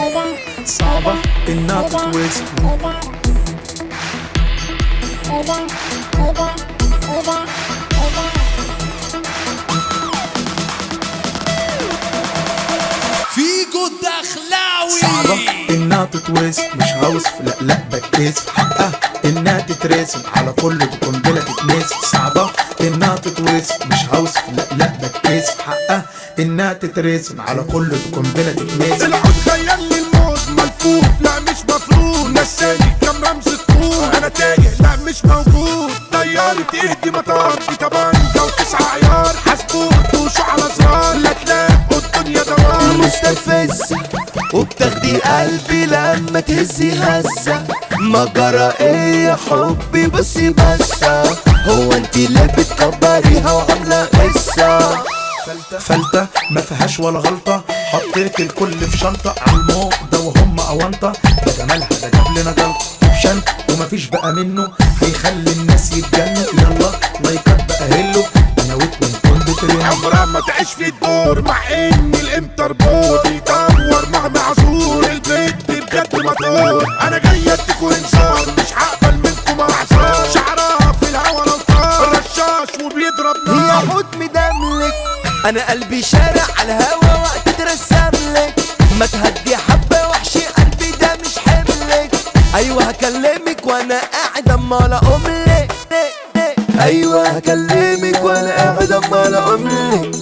صعبة انها تتوزن فيجو الدخلاوي صعبة انها تتوزن مش هوصف لا لا بتكسف حقها انها تترسم على كل دي قنبلة تتنسف صعبة انها تتوزن مش هوصف لا لا بتكسف حقها انها تترسم على كل دي قنبلة تتنسف العود خيال لي الموت ملفوف لا مش مفروض نساني كم رمز الطول انا تايه لا مش موجود طيارة تهدي مطار في طبنجة وتسعة عيار حاسبوه دوشوا على زرار لا تلاقوا الدنيا دوار مستفزة وبتاخدي قلبي لما تهزي هزة ما جرى ايه يا حبي بصي بس هو انت اللي بتكبريها وعاملة قصة فلتة ما فيهاش ولا غلطة حطيت الكل في شنطة عالموق ده وهم أونطة ده جمالها ده جاب لنا جلطة اوبشن ومفيش بقى منه هيخلي الناس يتجنن يلا لايكات بقى هلو انا ويت ونكون بترند عمرها ما تعيش في الدور مع ان الانتربول بيدور مع معذور البيت بجد مطور انا جاي اديك انذار مش هقبل منكم اعذار شعرها في الهوا لو طار رشاش وبيضرب هي نار عود مدملك انا قلبي شارع على الهوا وقت ترسملك ما تهدي حبة وحشي قلبي ده مش حملك ايوه هكلمك وانا قاعد اما لا املك ايوه هكلمك وانا قاعد اما لا املك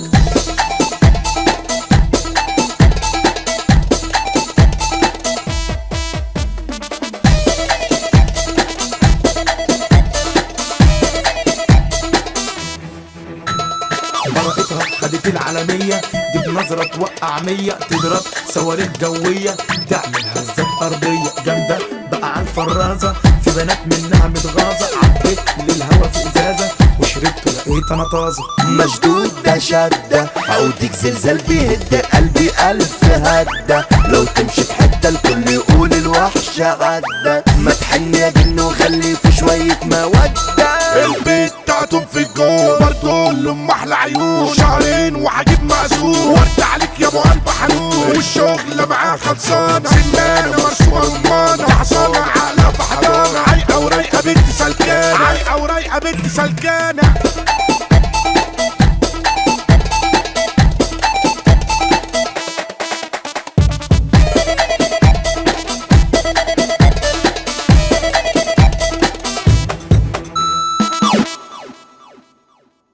براءتها خدت العالمية دي بنظرة توقع مية تضرب صواريخ جوية تعمل هزات أرضية جامدة بقى على الفرازة في بنات منها متغاظة عديت للهوا في إزازة وشربت لقيت أنا طازة مشدود ده شدة عودك زلزال بيهد قلبي ألف هدة لو تمشي في حتة الكل يقول الوحش عدى ما تحن يا جن وخلي في شوية مودة البيت بتاعتهم في الجو برضه لهم احلى عيون شهرين وهجيب مأذون ورد عليك يا ابو قلب حنون والشغل معاه خلصانه سنانه مرسومه رمانه حصانه عقلها في حضانه عايقه ورايقه بنت سلكانه عايقه ورايقه بنت سلكانه